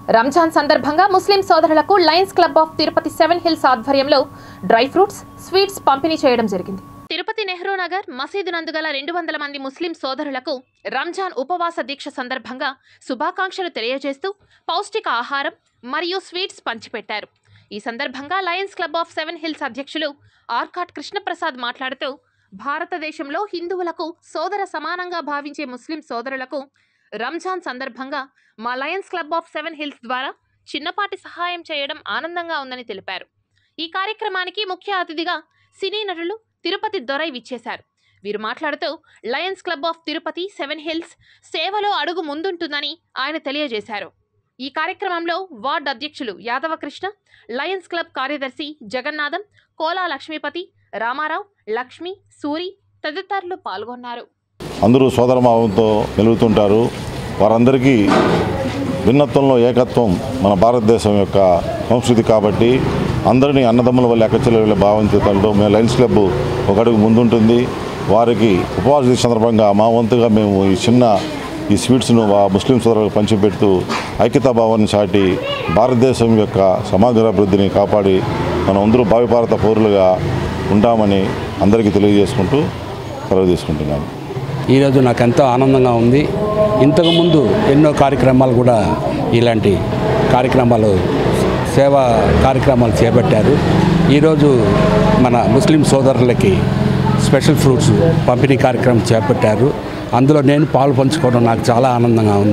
రంజాన్ సందర్భంగా ముస్లిం సోదరులకు Lions Club of Tirupati Seven Hills ఆధ్వర్యంలో డ్రై ఫ్రూట్స్ స్వీట్స్ పంపిణీ చేయడం జరిగింది తిరుపతి నెహ్రూ నగర్ మసీదు నందుగల రెండు వందల మంది ముస్లిం సోదరులకు రంజాన్ ఉపవాస దీక్ష సందర్భంగా శుభాకాంక్షలు తెలియజేస్తూ పౌష్టిక ఆహారం మరియు స్వీట్స్ పంచిపెట్టారు ఈ సందర్భంగా Lions Club of Seven Hills అధ్యక్షులు ఆర్కాట్ కృష్ణప్రసాద్ మాట్లాడుతూ భారతదేశంలో హిందువులకు సోదర సమానంగా భావించే ముస్లిం సోదరులకు రంజాన్ సందర్భంగా మా Lions Club of Seven Hills ద్వారా చిన్నపాటి సహాయం చేయడం ఆనందంగా ఉందని తెలిపారు ఈ కార్యక్రమానికి ముఖ్య అతిథిగా సినీ నటులు తిరుపతి దొరై విచ్చేశారు వీరు మాట్లాడుతూ Lions Club of Tirupati Seven Hills సేవలో అడుగు ముందుంటుందని ఆయన తెలియజేశారు ఈ కార్యక్రమంలో వార్డ్ అధ్యక్షులు యాదవకృష్ణ లయన్స్ క్లబ్ కార్యదర్శి జగన్నాథం కోలా లక్ష్మీపతి రామారావు లక్ష్మి సూరి తదితరులు పాల్గొన్నారు అందరూ సోదరభావంతో మెలుగుతుంటారు వారందరికీ భిన్నత్వంలో ఏకత్వం మన భారతదేశం యొక్క సంస్కృతి కాబట్టి అందరినీ అన్నదమ్ముల వల్ల ఎక్కచెల్లెల భావంతో మేము లయన్స్ క్లబ్ ఒక అడుగు ముందుంటుంది వారికి ఉపవాస దీక్ష సందర్భంగా మా వంతుగా మేము ఈ చిన్న ఈ స్వీట్స్ను ఆ ముస్లిం సోదరులకు పంచిపెడుతూ ఐక్యతా భావాన్ని చాటి భారతదేశం యొక్క సమగ్ర అభివృద్ధిని కాపాడి మనం అందరూ భావి భారత పౌరులుగా ఉంటామని అందరికీ తెలియజేసుకుంటూ సెలవు తీసుకుంటున్నాను ఈరోజు నాకు ఎంతో ఆనందంగా ఉంది ఇంతకుముందు ఎన్నో కార్యక్రమాలు కూడా ఇలాంటి కార్యక్రమాలు సేవా కార్యక్రమాలు చేపట్టారు ఈరోజు మన ముస్లిం సోదరులకి స్పెషల్ ఫ్రూట్స్ పంపిణీ కార్యక్రమం చేపట్టారు అందులో నేను పాలు పంచుకోవడం నాకు చాలా ఆనందంగా ఉంది